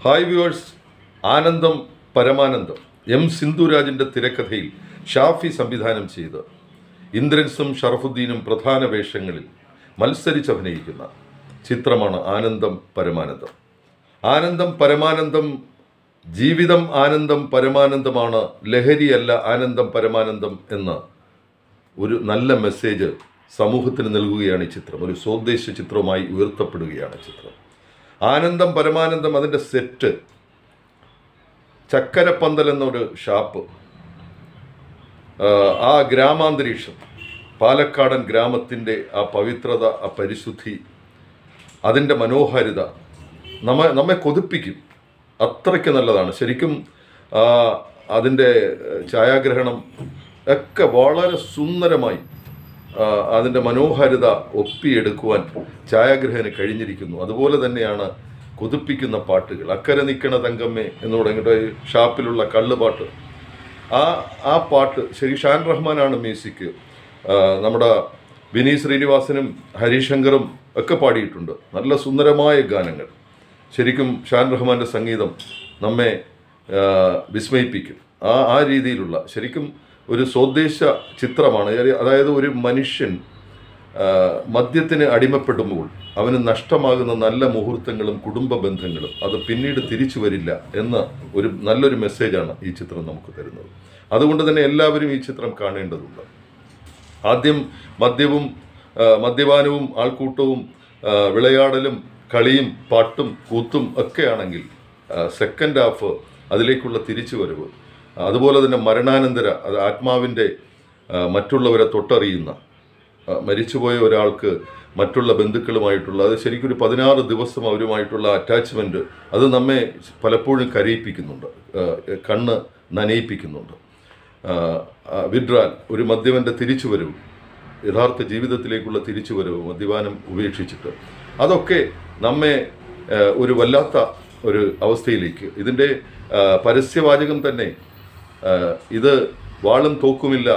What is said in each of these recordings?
hi viewers ആനന്ദം പരമാനന്ദം M സിന്ധുരാജിൻ്റെ തിരക്കഥയിൽ ഷാഫി സംവിധാനം ചെയ്ത് ഇന്ദ്രൻസും ഷറഫുദ്ദീനും പ്രധാന വേഷങ്ങളിൽ മത്സരിച്ചഭിനയിക്കുന്ന ചിത്രമാണ് ആനന്ദം പരമാനന്ദം ആനന്ദം പരമാനന്ദം ജീവിതം ആനന്ദം പരമാനന്ദമാണ് ലഹരിയല്ല ആനന്ദം പരമാനന്ദം എന്ന് ഒരു നല്ല മെസ്സേജ് സമൂഹത്തിന് നൽകുകയാണ് ഈ ചിത്രം ഒരു സ്വദേശ ചിത്രമായി ഉയർത്തപ്പെടുകയാണ് ചിത്രം ആനന്ദം പരമാനന്ദം അതിൻ്റെ സെറ്റ് ചക്കരപ്പന്തൽ എന്നൊരു ഷാപ്പ് ആ, ആ ഗ്രാമാന്തരീക്ഷം പാലക്കാടൻ ഗ്രാമത്തിൻ്റെ ആ പവിത്രത ആ പരിശുദ്ധി അതിൻ്റെ മനോഹാരിത നമ്മെ നമ്മെ കൊതിപ്പിക്കും അത്രയ്ക്ക് നല്ലതാണ് ശരിക്കും ആ, അതിൻ്റെ ഛായാഗ്രഹണം ഒക്കെ വളരെ സുന്ദരമായി ആ, അതിൻ്റെ മനോഹാരിത ഒപ്പിയെടുക്കുവാൻ ഛായാഗ്രഹന് കഴിഞ്ഞിരിക്കുന്നു അതുപോലെ തന്നെയാണ് കൊതിപ്പിക്കുന്ന പാട്ടുകൾ അക്കരെ നിൽക്കണ തങ്കമ്മേ എന്ന് തുടങ്ങിയിട്ട് ഈ ഷാപ്പിലുള്ള കള്ളുപാട്ട് ആ ആ പാട്ട് ശരി ഷാൻ റഹ്മാനാണ് മ്യൂസിക് ആ, നമ്മുടെ വിനീത് ശ്രീനിവാസനും ഹരിശങ്കറും ഒക്കെ പാടിയിട്ടുണ്ട് നല്ല സുന്ദരമായ ഗാനങ്ങൾ ശരിക്കും ഷാൻ റഹ്മാൻ്റെ സംഗീതം നമ്മെ ആ, വിസ്മയിപ്പിക്കും ആ ആ രീതിയിലുള്ള ശരിക്കും ഒരു സ്വദേശ ചിത്രമാണ് അതായത് ഒരു മനുഷ്യൻ ആ, മദ്യത്തിന് അടിമപ്പെടുമ്പോൾ അവന് നഷ്ടമാകുന്ന നല്ല മുഹൂർത്തങ്ങളും കുടുംബ ബന്ധങ്ങളും അത് പിന്നീട് തിരിച്ചു വരില്ല എന്ന ഒരു നല്ലൊരു മെസ്സേജാണ് ഈ ചിത്രം നമുക്ക് തരുന്നത് അതുകൊണ്ട് തന്നെ എല്ലാവരും ഈ ചിത്രം കാണേണ്ടതുണ്ട് ആദ്യം മദ്യവും ആ, മദ്യപാനവും ആൾക്കൂട്ടവും ആ, വിളയാടലും കളിയും പാട്ടും കൂത്തും ഒക്കെ ആണെങ്കിൽ സെക്കൻഡ് ഹാഫ് അതിലേക്കുള്ള തിരിച്ചുവരവ് അതുപോലെ തന്നെ മരണാനന്തര അത് ആത്മാവിൻ്റെ ആ, മറ്റുള്ളവരെ തൊട്ടറിയുന്ന ആ, മരിച്ചുപോയ ഒരാൾക്ക് മറ്റുള്ള ബന്ധുക്കളുമായിട്ടുള്ള അത് ശരിക്കും ഒരു പതിനാറ് ദിവസം അവരുമായിട്ടുള്ള അറ്റാച്ച്മെൻറ്റ് അത് നമ്മെ പലപ്പോഴും കരയിപ്പിക്കുന്നുണ്ട് ആ, കണ്ണ് നനയിപ്പിക്കുന്നുണ്ട് വിഡ്രാൽ ഒരു മദ്യവൻ്റെ തിരിച്ചുവരവ് യഥാർത്ഥ ജീവിതത്തിലേക്കുള്ള തിരിച്ചുവരവ് മദ്യപാനം ഉപേക്ഷിച്ചിട്ട് അതൊക്കെ നമ്മെ ആ, ഒരു വല്ലാത്ത ഒരു അവസ്ഥയിലേക്ക് ഇതിൻ്റെ ആ, പരസ്യവാചകം തന്നെ ആ, ഇത് വാളും തോക്കുമില്ല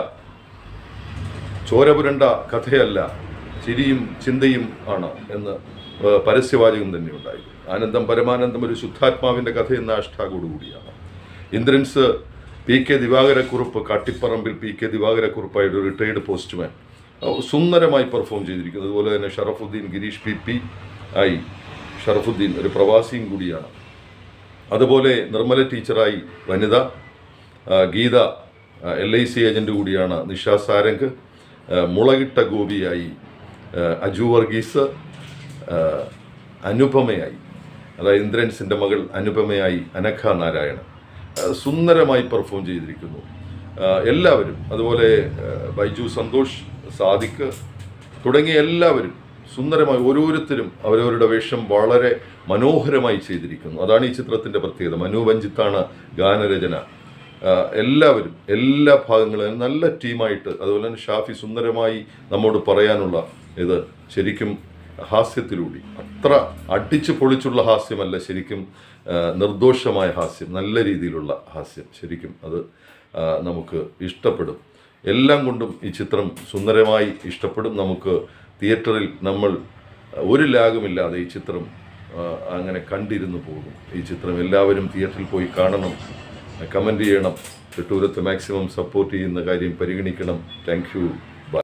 ചോരപുരണ്ട കഥയല്ല ചിരിയും ചിന്തയും ആണ് എന്ന് ആ, പരസ്യവാചകം തന്നെ ഉണ്ടായി ആനന്ദം പരമാനന്ദം ഒരു ശുദ്ധാത്മാവിൻ്റെ കഥ എന്ന ഹാഷ്ടാഗോടുകൂടിയാണ് Indrans P K Divakarakkurup Kattiparambil P K ദിവാകരക്കുറുപ്പായിട്ട് ഒരു റിട്ടയർഡ് പോസ്റ്റ്മാൻ ആ, സുന്ദരമായി പെർഫോം ചെയ്തിരിക്കുന്നു അതുപോലെ തന്നെ ഷറഫുദ്ദീൻ ഗിരീഷ് പി പി ആയി ഷറഫുദ്ദീൻ ഒരു പ്രവാസിയും കൂടിയാണ് അതുപോലെ നിർമ്മല ടീച്ചറായി വനിത ആ, Geetha L I C agent കൂടിയാണ് നിഷ സാരംഗ് ആ, മുളകിട്ട ഗോപിയായി ആ, അജു വർഗീസ് ആ, അനുപമയായി അതായത് ഇന്ദ്രൻസിൻ്റെ മകൾ അനുപമയായി അനഘ നാരായണൻ ആ, സുന്ദരമായി പെർഫോം ചെയ്തിരിക്കുന്നു ആ, എല്ലാവരും അതുപോലെ ആ, ബൈജു സന്തോഷ് സാദിഖ് തുടങ്ങിയ എല്ലാവരും സുന്ദരമായി ഓരോരുത്തരും അവരവരുടെ വേഷം വളരെ മനോഹരമായി ചെയ്തിരിക്കുന്നു അതാണ് ഈ ചിത്രത്തിൻ്റെ പ്രത്യേകത മനു വഞ്ചിത്താണ് ഗാനരചന ആ, എല്ലാവരും എല്ലാ ഭാഗങ്ങളും നല്ല ടീമായിട്ട് അതുപോലെ തന്നെ ഷാഫി സുന്ദരമായി നമ്മോട് പറയാനുള്ള ഇത് ശരിക്കും ഹാസ്യത്തിലൂടെ അത്ര അടിച്ചു പൊളിച്ചുള്ള ഹാസ്യമല്ല ശരിക്കും ആ, നിർദോഷമായ ഹാസ്യം നല്ല രീതിയിലുള്ള ഹാസ്യം ശരിക്കും അത് ആ, നമുക്ക് ഇഷ്ടപ്പെടും എല്ലാം കൊണ്ടും ഈ ചിത്രം സുന്ദരമായി ഇഷ്ടപ്പെടും നമുക്ക് തിയേറ്ററിൽ നമ്മൾ ഒരു ലാഗുമില്ലാതെ ഈ ചിത്രം ആ, അങ്ങനെ കണ്ടിരുന്നു പോകും ഈ ചിത്രം എല്ലാവരും തിയേറ്ററിൽ പോയി കാണണം കമൻറ്റ് ചെയ്യണം തെട്ടൂരത്ത് മാക്സിമം സപ്പോർട്ട് ചെയ്യുന്ന കാര്യം പരിഗണിക്കണം താങ്ക് യു